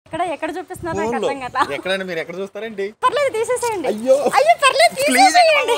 ఎక్కడ ఎక్కడ చూపిస్తున్నారు నాకు అర్థం కదా ఎక్కడండి మీరు ఎక్కడ చూస్తారండి పర్లేదు తీసేసేయండి అయ్యో. అయ్యో పర్లేదు తీసేసేయండి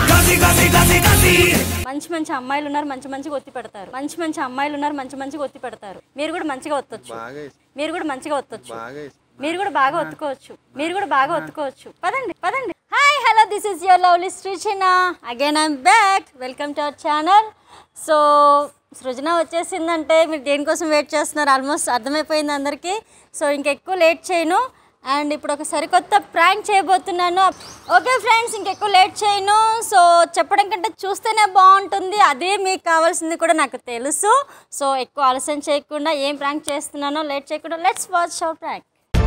మంచి మంచి అమ్మాయిలు ఉన్నారు మంచి మంచిగా ఒత్తి పెడతారు మంచి మంచి అమ్మాయిలు ఉన్నారు మంచి మంచిగా ఒత్తి పెడతారు మీరు కూడా మంచిగా ఒత్తొచ్చు బాగా ఇష్టం మీరు కూడా మంచిగా ఒత్తొచ్చు బాగా ఇష్టం మీరు కూడా బాగా ఒత్తుకోవచ్చు మీరు కూడా బాగా ఒత్తుకోవచ్చు పదండి పదండి hi hello this is your lovely Srujana again I'm back welcome to our channel so Srujana వచ్చేసిందంటే మీరు దేనికోసం వెయిట్ చేస్తున్నారు ఆల్మోస్ట్ అర్థమైపోయింది అందరికీ సో ఇంకెక్కువ లేట్ చేయను అండ్ ఇప్పుడు ఒక సరికొత్త ప్రాంక్ చేయబోతున్నాను ఓకే ఫ్రెండ్స్ ఇంకెక్కువ లేట్ చేయను సో చెప్పడం కంటే చూస్తేనే బాగుంటుంది అదే మీకు కావాల్సింది కూడా నాకు తెలుసు సో ఎక్కువ ఆలస్యం చేయకుండా ఏం ప్రాంక్ చేస్తున్నానో లేట్ చేయకుండా let's watch our prank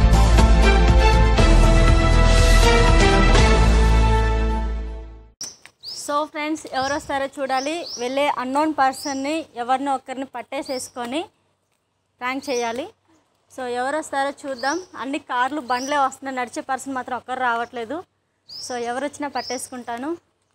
so friends ఎవరు వస్తారో చూడాలి వెళ్ళే అన్నోన్ పర్సన్ని ఎవరినో ఒకరిని పట్టేసేసుకొని ప్రాంక్ చేయాలి సో ఎవరు వస్తారో చూద్దాం అన్ని కార్లు బండ్లే వస్తున్నాయి నడిచే పర్సన్ మాత్రం ఒక్కరు రావట్లేదు సో ఎవరు వచ్చినా పట్టేసుకుంటాను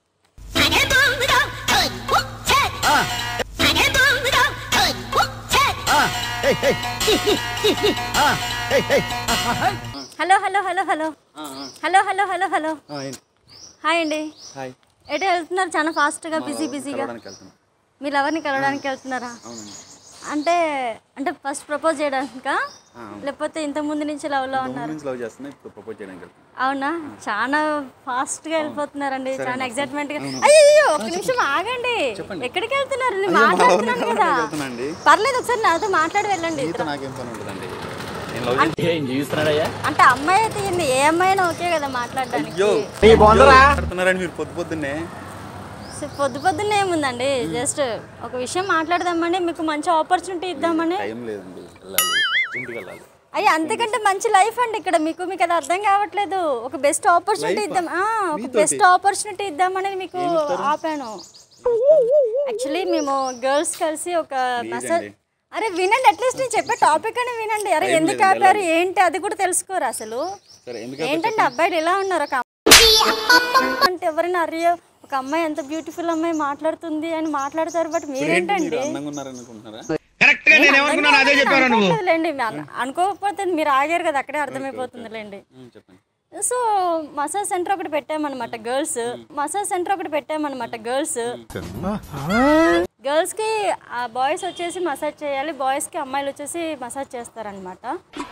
hello hello hello hello hello hello hello hello hi అండి హాయ్ ఎటు వెళ్తున్నారు చాలా ఫాస్ట్గా బిజీ బిజీగా కలవడానికి వెళ్తున్నాం మీరు ఎవరిని కలవడానికి వెళ్తున్నారా అవునండి అంటే అంటే ఫస్ట్ ప్రపోజ్ చేయడానికా ఆ, అవును. లేకపోతే ఇంత ముందు నుంచి లవ్లో ముందు ఉన్నారు నుంచి లవ్ చేస్తున్నా ఇప్పుడు ప్రపోజ్ చేయడానికి వెళ్తున్నాం అవునా చాలా ఫాస్ట్ గా వెళ్ళిపోతున్నారండి చాలా ఎక్సైట్మెంట్ గా అయ్యో ఒక నిమిషం ఆగండి ఎక్కడికి వెళ్తున్నారు నేను మాట్లాడుతున్నాను కదా వెళ్తున్నాండి పర్లేదు ఒకసారి నాతో మాట్లాడి వెళ్ళండి మీతో నాకేం పని ఉంటుందండి నేను లవ్ ఏం జీవిస్తున్నాడయ్యా అంటే అమ్మాయి అయితే ఏంది ఏ అమ్మాయినా ఓకే కదా మాట్లాడడానికి అయ్యో మాట్లాడుతున్నారండి మీరు పొద్దు పొద్దున్నే సో పొద్దు పొద్దున్నే ఏముందండి జస్ట్ ఒక విషయం మాట్లాడదామని మీకు మంచి ఆపర్చునిటీ ఇద్దామని టైం లేదండి వెళ్ళాలి ఇంటికి వెళ్ళాలి అయ్యి అంతకంటే మంచి లైఫ్ అండి ఇక్కడ మీకు మీకు అది అర్థం కావట్లేదు ఒక బెస్ట్ ఆపర్చునిటీ ఇద్దాం ఆ, ఒక బెస్ట్ ఆపర్చునిటీ ఇద్దామని మీకు ఆపాను యాక్చువల్లీ మేము గర్ల్స్ కలిసి ఒక మసాజ్ అండి. అరే వినండి అట్లీస్ట్ నేను చెప్పే టాపిక్ అని వినండి అరే ఎందుకు ఆపారు ఏంటి అది కూడా తెలుసుకోరు అసలు సరే ఎందుకంటే ఏంటంటే అబ్బాయిలు ఎలా ఉన్నారు ఒక అమ్మాయి అంటే ఎవరైనా అరియో ఒక అమ్మాయి ఎంత బ్యూటిఫుల్ అమ్మాయి మాట్లాడుతుంది అని మాట్లాడతారు బట్ మీరేంటండి మీరు అందంగా ఉన్నారనుకుంటున్నారా లేండి అనుకోకపోతే మీరు ఆగారు కదా అక్కడే అర్థమైపోతుందిలేండి ఉమ్, చెప్పండి సో మసాజ్ సెంటర్ ఒకటి పెట్టామన్నమాట గర్ల్స్ మసాజ్ సెంటర్ ఒకటి పెట్టామన్నమాట గర్ల్స్ గర్ల్స్ కి ఆ బాయ్స్ వచ్చేసి మసాజ్ చేయాలి బాయ్స్ కి అమ్మాయిలు వచ్చేసి మసాజ్ చేస్తారనమాట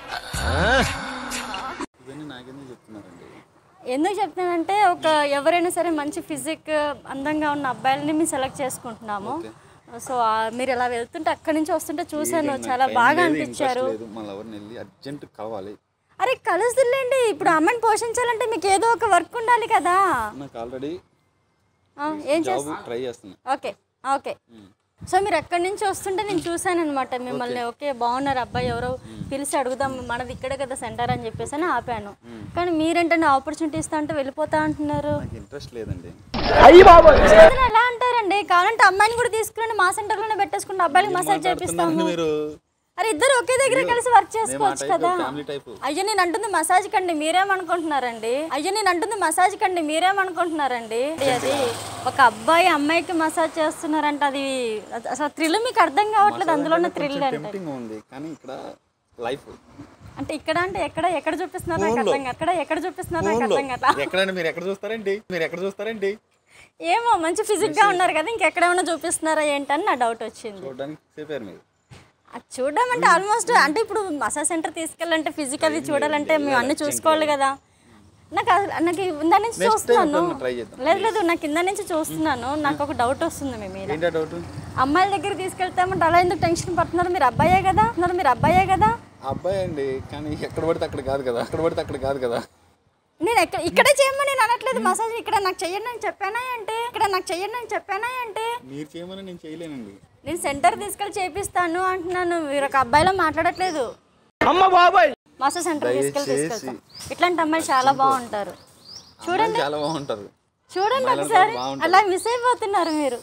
ఇవన్నీ నాకెందుకు చెప్తున్నారండి ఎందుకు చెప్తానంటే ఒక ఎవరైనా సరే మంచి ఫిజిక్ అందంగా ఉన్న అబ్బాయిలని మేము సెలెక్ట్ చేసుకుంటున్నాము సో ఆ, మీరు ఇలా వెళ్తుంటే అక్కడి నుంచి వస్తుంటే చూశాను చాలా బాగా అనిపించారు లేదు మా లవర్ని వెళ్ళి అర్జెంట్ కలవాలి అరే కలుస్తుందండి ఇప్పుడు అమ్మాయిని పోషించాలంటే మీకు ఏదో ఒక వర్క్ ఉండాలి కదా నాకు ఆల్రెడీ ఆ, ఏం జాబ్ చేస్తా ట్రై చేస్తున్నా ఓకే ఓకే సో మీరు ఎక్కడి నుంచి వస్తుంటే నేను చూశాను అనమాట మిమ్మల్ని ఓకే బాగున్నారు అబ్బాయి ఎవరో పిలిచి అడుగుదాం మనది ఇక్కడే కదా సెంటర్ అని చెప్పేసి అని ఆపాను కానీ మీరేంటంటే ఆపర్చునిటీ ఇస్తా అంటే వెళ్ళిపోతా అంటున్నారు నాకు ఇంట్రెస్ట్ లేదండి అసలు ఎలా అంటారండి కావాలంటే అమ్మాయిని కూడా తీసుకురండి మా సెంటర్లోనే పెట్టేసుకుంటే అబ్బాయిలకి మసాజ్ చేపిస్తాము మాట్లాడుతున్నారండి మీరు అరే ఇద్దరు ఒకే దగ్గర కలిసి వర్క్ మేము ఆ చేసుకోవచ్చు టైప్ కదా ఫ్యామిలీ టైప్ అయ్యో నేను అంటుంది మసాజ్ కండి మీరేమనుకుంటున్నారండి అయ్యో నేను అంటుంది మసాజ్ కండి మీరేమనుకుంటున్నారండి అది ఒక అబ్బాయి అమ్మాయికి మసాజ్ చేస్తున్నారంటే అది అది- అసలు థ్రిల్ మీకు అర్థం కావట్లేదు అందులో ఉన్న థ్రిల్ అంటే టెంప్టింగ్ ఉంది కానీ ఇక్కడ లైఫ్ అంటే ఇక్కడ అంటే ఎక్కడ ఎక్కడ చూపిస్తున్నారు నాకు అర్థం కాదు ఎక్కడ ఎక్కడ చూపిస్తున్నారు నాకు అర్థం కదా ఎక్కడండి మీరు ఎక్కడ చూస్తారండి మీరు ఎక్కడ చూస్తారండి ఏమో మంచి ఫిజిక్ గా ఉన్నారు కదా ఇంకెక్కడేమైనా చూపిస్తున్నారా ఏంటని నా డౌట్ వచ్చింది చూడడానికి చెప్పారు మీరు అది చూడడం అంటే ఆల్మోస్ట్ అంటే ఇప్పుడు మసాజ్ సెంటర్ తీసుకెళ్ళాలంటే ఫిజికల్ చూడాలంటే మేము అన్ని చూసుకోవాలి కదా నాకు అసలు- నాకు ఇందా నుంచి చూస్తున్నాను ఎప్పుడన్నా try చేద్దాం. లేదు లేదు నాకు కింద నుంచి చూస్తున్నాను నాకు ఒక డౌట్ వస్తుంది మీ మీద ఏంటా డౌట్ అమ్మాయిల దగ్గర తీసుకెళ్తామంటే అలా ఎందుకు టెన్షన్ పడుతున్నారు మీరు అబ్బాయే కదా అన్నారు మీరు అబ్బాయే కదా అబ్బాయి అండి కానీ ఎక్కడ పడితే అక్కడ కాదు కదా అక్కడ పడితే అక్కడ కాదు కదా నేను ఎక్కడ ఇక్కడే చేయమని నేను అనట్లేదు మసాజ్ ఇక్కడ నాకు చెయ్యండి అని చెప్పానా అంటే ఇక్కడ నాకు చెయ్యండి అని చెప్పానా అంటే మీరు చేయమని నేను చేయలేనండి నేను సెంటర్ తీసుకెళ్ళి చేపిస్తాను అంటున్నాను మీరు ఒక అబ్బాయిలో మాట్లాడట్లేదు మసాజ్ సెంటర్ తీసుకెళ్ళి తీసుకెళ్తాం ఇట్లాంటి అమ్మాయిలు చాలా బాగుంటారు అమ్మాయిలు చాలా బాగుంటారు చూడండి ఒకసారి అలా మిస్ అయిపోతున్నారు మీరు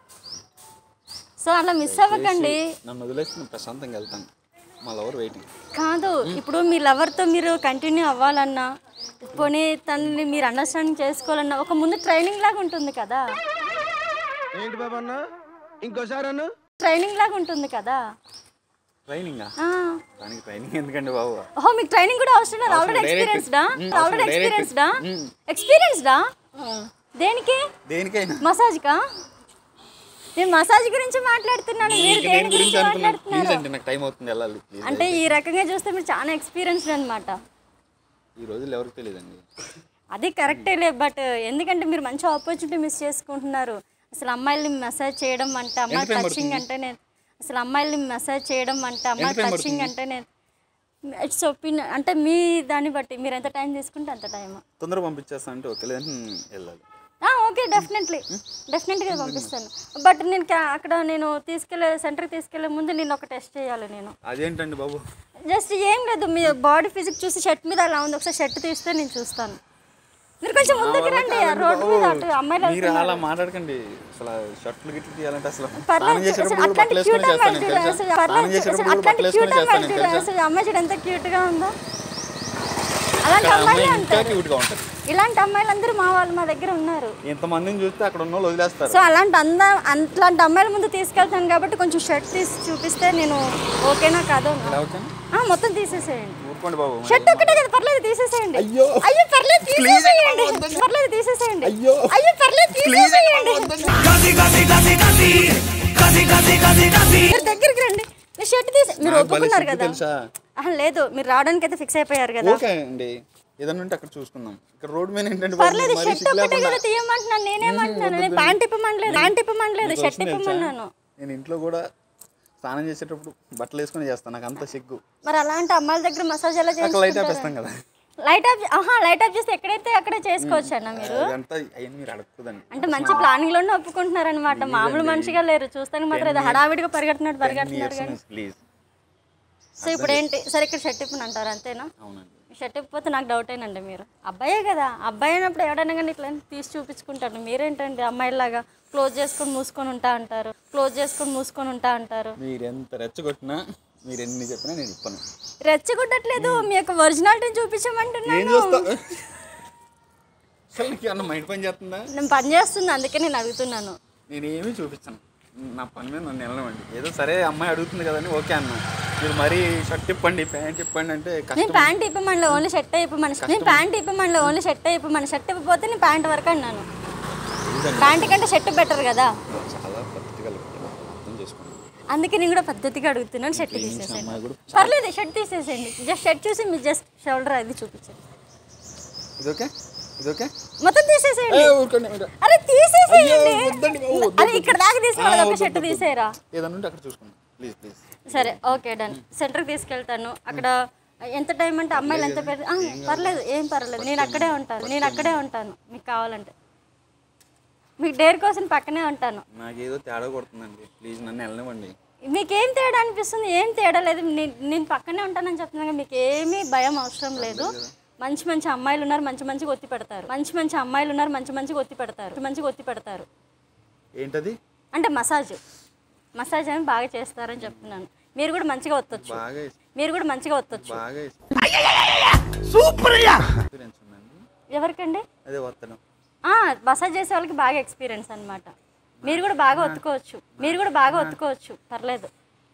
సో అలా మిస్ అవ్వకండి నన్ను వదిలేసి నేను ప్రశాంతంగా వెళ్తాను మా లవర్ వెయిటింగ్ కాదు ఇప్పుడు మీ లవర్తో మీరు కంటిన్యూ అవ్వాలన్నా పోనీ తనని మీరు అండర్స్టాండింగ్ చేసుకోవాలన్నా ఒక ముందు ట్రైనింగ్ లాగా ఉంటుంది కదా ఏంటి బాబా అన్న ఇంకోసారి అన్న ట్రైనింగ్ లాగా ఉంటుంది కదా ట్రైనింగా ఆ. దానికి ట్రైనింగ్ ఎందుకండి బాబు ఓహో మీకు ట్రైనింగ్ కూడా అవసరం లేదు ఆల్రెడీ direct. ఎక్స్పీరియన్స్డా మ్మ్, ఆల్రెడీ అవసరం, direct. ఎక్స్పీరియన్స్డా మ్మ్. ఎక్స్పీరియన్స్డా దేనికి దేనికైనా మసాజ్కా నేను మసాజ్ గురించి మాట్లాడుతున్నాను మీరు ఇంక దేని నేను గురించి గురించి అనుకున్నాను ప్లీజ్ మాట్లాడుతున్నారు అండి నాకు టైం అవుతుంది వెళ్ళాలి ప్లీజ్ అంటే ఈ రకంగా చూస్తే మీరు చాలా ఎక్స్పీరియన్స్డ్ అనమాట ఈ రోజులు ఎవరికి తెలియదండి అది కరెక్టేలే బట్ ఎందుకంటే మీరు మంచి ఆపర్చునిటీ మిస్ చేసుకుంటున్నారు అసలు అమ్మాయిల్ని మసాజ్ చేయడం అంటే అమ్మాయి time టచింగ్ అంటే నేను అసలు అమ్మాయిల్ని మసాజ్ చేయడం అంటే అమ్మాయి time టచింగ్ అంటే నేను ఇట్స్ ఒపీనియన్ అంటే మీ దాన్ని బట్టి మీరు ఎంత టైం తీసుకుంటే అంత టైం తొందరగా పంపించేస్తా అంటే ఓకే లేదంటే వెళ్ళాలి ఓకే డెఫినెట్లీ డెఫినెట్గా పంపిస్తాను బట్ నేను కా- అక్కడ నేను తీసుకెళ్ళే సెంటర్కి తీసుకెళ్లే ముందు నేను ఒక టెస్ట్ చేయాలి నేను అదేంటండి బాబు జస్ట్ ఏం లేదు మీ బాడీ ఫిజిక్ చూసి షర్ట్ మీద అలా ఉంది ఒకసారి షర్ట్ తీస్తే నేను చూస్తాను మీరు కొంచెం ముందుకు రండి ఆ రోడ్డు మీద అటు అమ్మాయిలు మీరు అలా మాట్లాడకండి అసలు షర్ట్లు గిట్లు తీయాలంటే అసలు పర్లేదు స్నానం అసలు చేసేటప్పుడు కూడా అట్లాంటి బట్టలు క్యూట్ వేసుకొని చేస్తాను అమ్మాయి నేను చూడు, తెలుసా అసలు స్నానం పర్లేదు చేసేటప్పుడు అసలు కూడా బట్టలు అట్లాంటి వేసుకొని క్యూట్ అమ్మాయి చేస్తాను నేను చూడు, తెలుసా అసలు అమ్మాయి చూడు ఎంత క్యూట్ గా ఉందో అలాంటి ఇక్కడ అమ్మాయిలే అమ్మాయి ఇంకా ఉంటారు క్యూట్ గా ఉంటుంది ఇలాంటి అమ్మాయిలందరూ మా వాళ్ళు మా దగ్గర ఉన్నారు ఇంతమందిని చూస్తే అక్కడ ఉన్న వాళ్ళు వదిలేస్తారు సో అలాంటి అంద అట్లాంటి అమ్మాయిల ముందు తీసుకెళ్తాను కాబట్టి కొంచెం షర్ట్ తీసి చూపిస్తే నేను ఓకేనా కాదో ఎలా ఓకేనా ఆ, మొత్తం తీసేసేయండి ఊరుకోండి బాబు మరి. షర్ట్ ఒక్కటే కదా పర్లేదు తీసేసేయండి అయ్యో. అయ్యో పర్లేదు Please, తీసేసేయండి వద్దండి. పర్లేదు తీసేసేయండి అయ్యో. అయ్యో పర్లేదు ప్లీజ్ తీసేసేయండి మీరు దగ్గరికి రండి మీరు షర్ట్ తీసి మీరు నాకు భలే ఒప్పుకున్నారు సిగ్గు కదా తెలుసా? ఆహా, లేదు మీరు రావడానికి అయితే ఫిక్స్ అయిపోయారు కదా ఓకే అండి ఏదన్నా ఉంటే అక్కడ చూసుకుందాం ఇక్కడ రోడ్ మీద ఏంటంటే బాబు, పర్లేదు మరీ షర్ట్ సిగ్గు ఒక్కటే లేకుండా. కదా తీయమంటున్నాను నేనేమంటున్నాను నేను ప్యాంట్ ఇప్పమనలేదు ప్యాంట్ ఇప్పమనలేదు షర్ట్ వచ్చింది తెలుసా? ఇప్పమన్నాను నేను ఇంట్లో కూడా స్నానం చేసేటప్పుడు బట్టలు వేసుకొని చేస్తాను నాకు అంత సిగ్గు మరి అలాంటి అమ్మాయిల దగ్గర మసాజ్ ఎలా అక్కడ లైట్ చేసుకుంటారు ఆపేస్తాం కదా లైట్ ఆఫ్ ఆహా లైట్ ఆఫ్ చేస్తే ఎక్కడైతే అక్కడే చేసుకోవచ్చు అన్న మీరు అదంతా అవన్నీ మీరు అడగకూడదండి అంటే మంచి ప్లానింగ్ లోనే ఒప్పుకుంటున్నారు అనమాట మామూలు మనిషిగా లేరు చూస్తానికి మాత్రం ఏదో హడావిడిగా పరిగెడుతున్నట్టు పరిగెడుతున్నారు కానీ ప్లీజ్ సో ఇప్పుడు ఏంటి సరే ఇక్కడ షర్ట్ ఇప్పని అంటారు అంతేనా అవునండి షర్ట్ ఇప్పిపోతే నాకు డౌట్ ఏనండి మీరు అబ్బాయే కదా అబ్బాయి అయినప్పుడు ఎవడైనా కానీ ఇట్లా తీసి చూపించుకుంటాడు మీరేంటండి అమ్మాయిలాగా క్లోజ్ చేసుకొని మూసుకొని ఉంటా అంటారు క్లోజ్ చేసుకొని మూసుకొని ఉంటా అంటారు మీరు ఎంత రెచ్చగొట్టినా మీరు ఎన్ని చెప్పినా నేను ఇప్పను రెచ్చగొట్టట్లేదు మీ యొక్క ఒరిజినాలిటీని ఏం చూపించమంటున్నాను చూస్తా అసలు నీకు ఏమన్నా మైండ్ పని చేస్తుందా నేను పని చేస్తుంది అందుకే నేను అడుగుతున్నాను నేను ఏమీ చూపించాను నా పని మీద నన్ను వెళ్ళమండి ఏదో సరే అమ్మాయి అడుగుతుంది కదని ఓకే అన్న మీరు మరీ షర్ట్ ఇప్పండి ప్యాంట్ ఇప్పండి అంటే నేను కష్టం ప్యాంట్ ఇప్పమని ఓన్లీ షర్ట్ ఇప్పమని నేను ప్యాంట్ ఇప్పమని ఓన్లీ షర్ట్ ఇప్పమని షర్ట్ ఇప్పపోతే నేను ప్యాంట్ వరకు అన్నాను ప్యాంట్ కంటే షర్ట్ బెటర్ కదా చాలా పద్ధతిగా పెట్టాను. అర్థం చేసుకోండి అందుకే నేను కూడా పద్ధతిగా అడుగుతున్నాను షర్ట్ తీసేసేయండి అమ్మాయి కూడా పర్లేదు షర్ట్ తీసేసేయండి జస్ట్ షర్ట్ చూసి మీ జస్ట్ షోల్డర్ అది చూపించండి ఇది ఓకే ఇది ఓకే మొత్తం తీసేసేయండి ఏ, ఊరుకోండి మీరు. అరే తీసేసేయండి అయ్యో, వద్దండి బాబు, వద్దు, అరే ఇక్కడ దాకా తీసుకున్నది ఆ, ఒక వద్దు, షర్ట్ వద్దు, తీసేయరా ఏదన్నా ఉంటే అక్కడ చూసుకుందాం ప్లీజ్ ప్లీజ్ సరే ఓకే డన్ సెంటర్కి తీసుకెళ్తాను అక్కడ ఎంత టైం అంటే అమ్మాయిలు ఎంత పెద్ద ఆ, పర్లేదు ఏం పర్లేదు నేను అక్కడే ఉంటాను నేను అక్కడే ఉంటాను మీకు కావాలంటే మీకు డేర్ కోసం పక్కనే ఉంటాను నాకేదో తేడా కొడుతుందండి ప్లీజ్ నన్ను వెళ్ళనివ్వండి మీకేం తేడా అనిపిస్తుంది ఏం తేడా లేదు నేను నేను పక్కనే ఉంటానని చెప్తున్నాను కదా, మీకు ఏమీ భయం అవసరం లేదు మంచి మంచి అమ్మాయిలు ఉన్నారు మంచి మంచిగా ఒత్తి పెడతారు మంచి మంచి అమ్మాయిలు ఉన్నారు మంచి మంచిగా ఒత్తి పెడతారు మంచిగా ఒత్తి పెడతారు ఏంటది అంటే మసాజ్ మసాజ్ అని బాగా చేస్తారని చెప్తున్నాను మీరు కూడా మంచిగా ఒత్తొచ్చు బాగా ఇష్టం మీరు కూడా మంచిగా ఒత్తొచ్చు బాగా ఎక్స్పీరియన్స్ ఉందండి ఎవరికండి అదే వత్తడం ఆ, మసాజ్ చేసే వాళ్ళకి బాగా ఎక్స్పీరియన్స్ అన్నమాట మీరు కూడా బాగా ఒత్తుకోవచ్చు మీరు కూడా బాగా ఒత్తుకోవచ్చు పర్లేదు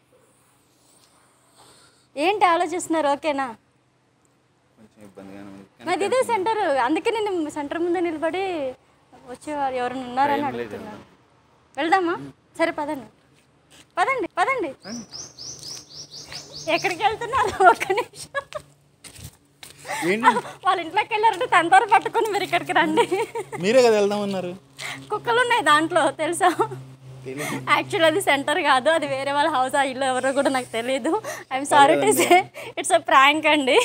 ఏంటి ఆలోచిస్తున్నారు ఓకేనా కొంచెం ఇబ్బందిగానే ఉంది కానీ మాది ఇదే సెంటర్ అందుకే నేను సెంటర్ ముందే నిలబడి వచ్చేవారు ఎవరైనా ఉన్నారని టైం లేదు అడుగుతున్నాను వెళ్దామా సరే పదండి పదండి పదండి ఎక్కడికి వెళ్తున్నారు ఒక్క నిమిషం ఏంటి వాళ్ళ ఇంట్లోకి వెళ్ళారంటే తంతారు పట్టుకొని మీరు ఇక్కడికి రండి మీరే కదా వెళ్దామన్నారు కుక్కలు ఉన్నాయి దాంట్లో తెలుసా తెలియదు యాక్చువల్ అది సెంటర్ కాదు అది వేరే వాళ్ళ హౌస్ ఆ ఇల్లు ఎవరో కూడా నాకు తెలియదు I'm sorry to say it's a prank అండి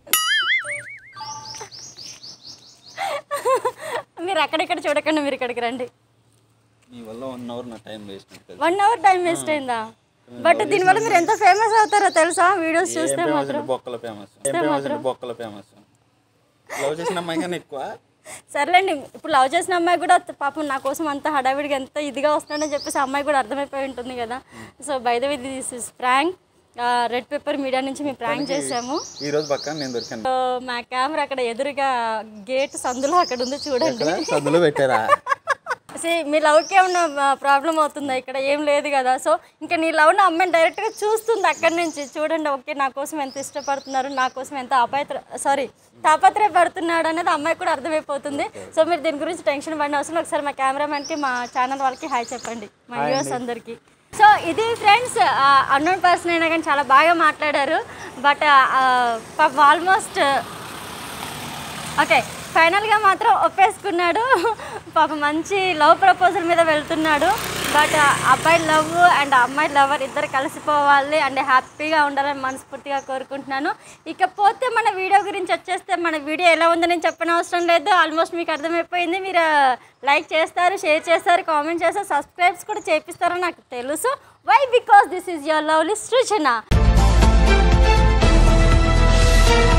మీరు అక్కడిక్కడ చూడకండి మీరు ఇక్కడికి రండి మీ వల్ల వన్ అవర్ నా టైం వేస్ట్ అవుతుంది వన్ అవర్ టైం వేస్ట్ అయిందా బట్ దీనివల్ల మీరు ఎంత ఫేమస్ అవుతారో తెలుసా వీడియోస్ ఏం చూస్తే ఫేమస్ మాత్రం అంటే బొక్కల ఫేమస్ ఏం ఫేమస్ అంటే బొక్కల ఫేమస్ లవ్ చేసిన అమ్మాయి కన్నా ఎక్కువ సర్లేండి ఇప్పుడు లవ్ చేసిన అమ్మాయి కూడా పాపం నా కోసం అంత హడావిడిగా ఎంత ఇదిగా వస్తున్నాడని చెప్పేసి ఆ అమ్మాయి కూడా అర్థమైపోయి ఉంటుంది కదా so by the way this is prank red paper media నుంచి మేము ప్రాంక్ చేసాము ఈ రోజు పక్కన నేను దొరికాను సో మా కెమెరా అక్కడ ఎదురుగా గేట్ సందులో అక్కడ ఉంది చూడండి ఇక్కడ సందులో పెట్టారా సే మీ లవ్కి ఏమన్నా ప్రాబ్లం అవుతుందా ఇక్కడ ఏం లేదు కదా సో ఇంకా నీ లవ్ని అమ్మాయిని డైరెక్ట్గా చూస్తుంది అక్కడి నుంచి చూడండి ఓకే నా కోసం ఎంత ఇష్టపడుతున్నారు నా కోసం ఎంత అపాయత్ర సారీ తాపత్రయపడుతున్నాడు అనేది అమ్మాయి కూడా అర్థమైపోతుంది సో మీరు దీని గురించి టెన్షన్ పడిన అవసరం లేదు. ఒకసారి మా కెమెరామెన్కి మా ఛానల్ వాళ్ళకి హాయ్ చెప్పండి మా వ్యూవర్స్ అందరికీ సో ఇది ఫ్రెండ్స్ అన్నోన్ పర్సన్ అయినా కానీ చాలా బాగా మాట్లాడారు బట్ ఆల్మోస్ట్ ఓకే ఫైనల్గా మాత్రం ఒప్పేసుకున్నాడు పాప మంచి లవ్ ప్రపోజల్ మీద వెళ్తున్నాడు బట్ అబ్బాయి లవ్ అండ్ అమ్మాయి లవర్ ఇద్దరు కలిసిపోవాలి అండ్ హ్యాపీగా ఉండాలని మనస్ఫూర్తిగా కోరుకుంటున్నాను ఇకపోతే మన వీడియో గురించి వచ్చేస్తే మన వీడియో ఎలా ఉందని నేను చెప్పని అవసరం లేదు ఆల్మోస్ట్ మీకు అర్థమైపోయింది మీరు లైక్ చేస్తారు షేర్ చేస్తారు కామెంట్ చేస్తారు సబ్స్క్రైబ్స్ కూడా చేపిస్తారని నాకు తెలుసు why because this is your lovely Srujana